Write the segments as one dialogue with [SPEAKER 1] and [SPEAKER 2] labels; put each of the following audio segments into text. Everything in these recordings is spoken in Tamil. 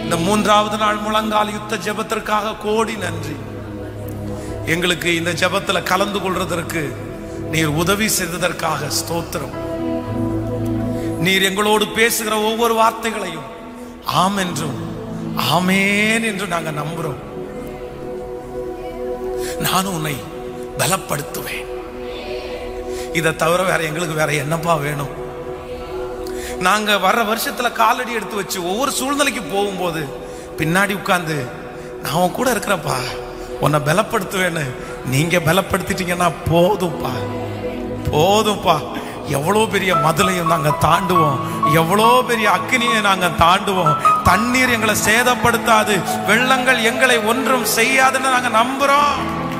[SPEAKER 1] இந்த மூன்றாவது நாள் முழங்கால் யுத்த ஜெபத்திற்காக கோடி நன்றி எங்களுக்கு இந்த ஜெபத்துல கலந்து கொள்றதற்கு நீர் உதவி செய்ததற்காக ஸ்தோத்திரம் நீர் எங்களோடு பேசுகிற ஒவ்வொரு வார்த்தைகளையும் ஆம் என்றும் ஆமேன் என்று நாங்க நம்புறோம் நானும் உன்னை பலப்படுத்துவேன் இதை தவிர வேற எங்களுக்கு வேற என்னப்பா வேணும் நாங்க வர்ற வருஷத்துல காலடி எடுத்து வச்சு ஒவ்வொரு சூழ்நிலைக்கு போகும்போது பின்னாடி உட்கார்ந்து நான் உன் கூட இருக்கிறப்பா உன்னை பலப்படுத்துவேன்னு நீங்க பலப்படுத்திட்டீங்கன்னா போதும்ப்பா போதும்ப்பா எவ்வளோ பெரிய மதுளையும் நாங்க தாண்டுவோம் எவ்வளோ பெரிய அக்னியை நாங்க தாண்டுவோம் தண்ணீர் எங்களை சேதப்படுத்தாது வெள்ளங்கள் எங்களை ஒன்றும் செய்யாதுன்னு நாங்க நம்புறோம்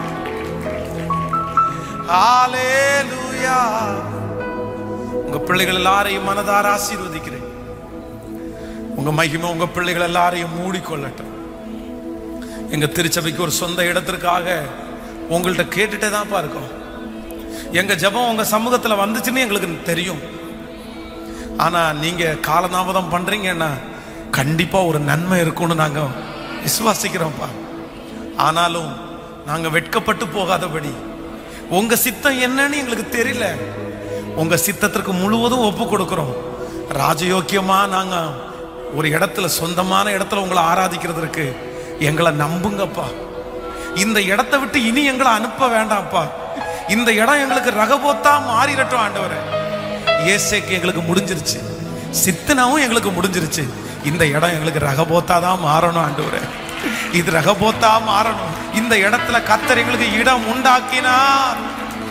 [SPEAKER 1] ஹalleluya உங்க பிள்ளைகள் எல்லாரையும் மனதார ஆசீர்வதிக்கிறேன் உங்க மகிமை உங்க பிள்ளைகள் எல்லாரையும் மூடிக்கொள்ளட்டும் எங்க திருச்சபைக்கு ஒரு சொந்த இடத்திற்காக உங்கள்கிட்ட கேட்டுட்டே தான்ப்பா இருக்கோம் எங்க ஜெபம் உங்க சமூகத்துல வந்துச்சுன்னு எங்களுக்கு தெரியும் ஆனா நீங்க காலதாமதம் பண்றீங்கன்னா கண்டிப்பா ஒரு நன்மை இருக்கும்னு நாங்க விசுவாசிக்கிறோம்ப்பா ஆனாலும் நாங்க வெட்கப்பட்டு போகாதபடி உங்க சித்தம் என்னன்னு எங்களுக்கு தெரியல உங்க சித்தத்திற்கு முழுவதும் ஒப்பு கொடுக்கிறோம் ராஜயோக்கியமா நாங்க ஒரு இடத்துல சொந்தமான இடத்துல உங்களை ஆராதிக்கிறதுக்கு எங்களை நம்புங்கப்பா இந்த இடத்தை விட்டு இனி எங்களை அனுப்ப வேண்டாம்ப்பா இந்த இடம் எங்களுக்கு ரகபோத்தா மாறிடட்டும் ஆண்டவரே ஏசேக்கு எங்களுக்கு முடிஞ்சிருச்சு சித்தனாவும் எங்களுக்கு முடிஞ்சிருச்சு இந்த இடம் எங்களுக்கு ரகபோத்தா தான் மாறணும் ஆண்டவரே இது ரகபோத்தா மாறணும் இந்த இடத்துல கத்தர் எங்களுக்கு இடம் உண்டாக்கினார்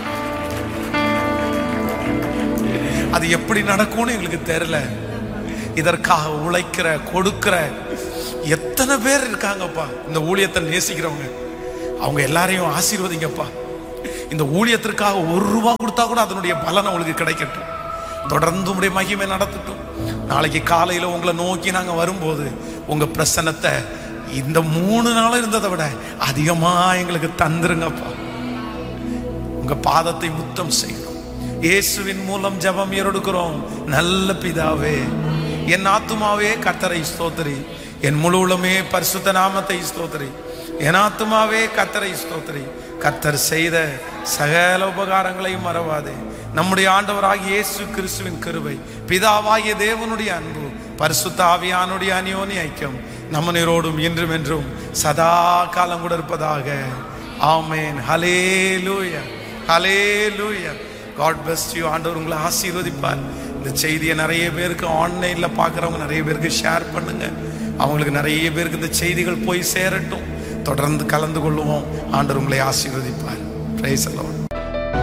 [SPEAKER 1] அது எப்படி நடக்கும்னு எங்களுக்கு தெரியல இதற்காக உழைக்கிற கொடுக்கிற எத்தனை பேர் இருக்காங்கப்பா இந்த ஊழியத்தை நேசிக்கிறவங்க அவங்க எல்லாரையும் ஆசீர்வதிங்கப்பா இந்த ஊழியத்திற்காக ஒரு ரூபா கொடுத்தா கூட அதனுடைய பலன் உங்களுக்கு கிடைக்கட்டும் தொடர்ந்து உடைய மகிமை நடத்தட்டும் நாளைக்கு காலையில உங்களை நோக்கி நாங்க வரும்போது உங்க பிரசன்னத்தை இந்த மூணு நாள் இருந்ததை விட அதிகமா எங்களுக்கு தந்துருங்கப்பா உங்க பாதத்தை முத்தம் செய்யணும் இயேசுவின் மூலம் ஜெபம் ஏறெடுக்கிறோம் நல்ல பிதாவே என் ஆத்துமாவே கர்த்தரை ஸ்தோத்திரி என் முழு உள்ளமே பரிசுத்த நாமத்தை ஸ்தோத்திரி என் ஆத்துமாவே கர்த்தரை ஸ்தோத்திரி கர்த்தர் செய்த சகல உபகாரங்களையும் மறவாதே நம்முடைய ஆண்டவராகிய இயேசு கிறிஸ்துவின் கிருபை பிதாவாகிய தேவனுடைய அன்பு பரிசுத்த ஆவியானுடைய அநியோனி ஐக்கியம் நம்ம நீரோடும் இன்றும் என்றும் சதா காலம் கூட இருப்பதாக ஆமேன் ஹலே லூயா ஹலே லூயா காட் பெஸ்ட் யூ ஆண்டவர் உங்களை ஆசீர்வதிப்பார் இந்த செய்தியை நிறைய பேருக்கு ஆன்லைனில் பார்க்குறவங்க நிறைய பேருக்கு ஷேர் பண்ணுங்க அவங்களுக்கு நிறைய பேருக்கு இந்த செய்திகள் போய் சேரட்டும் தொடர்ந்து கலந்து கொள்ளுவோம் ஆண்டவர் உங்களை ஆசீர்வதிப்பார் பிரைஸ் எல்லாம்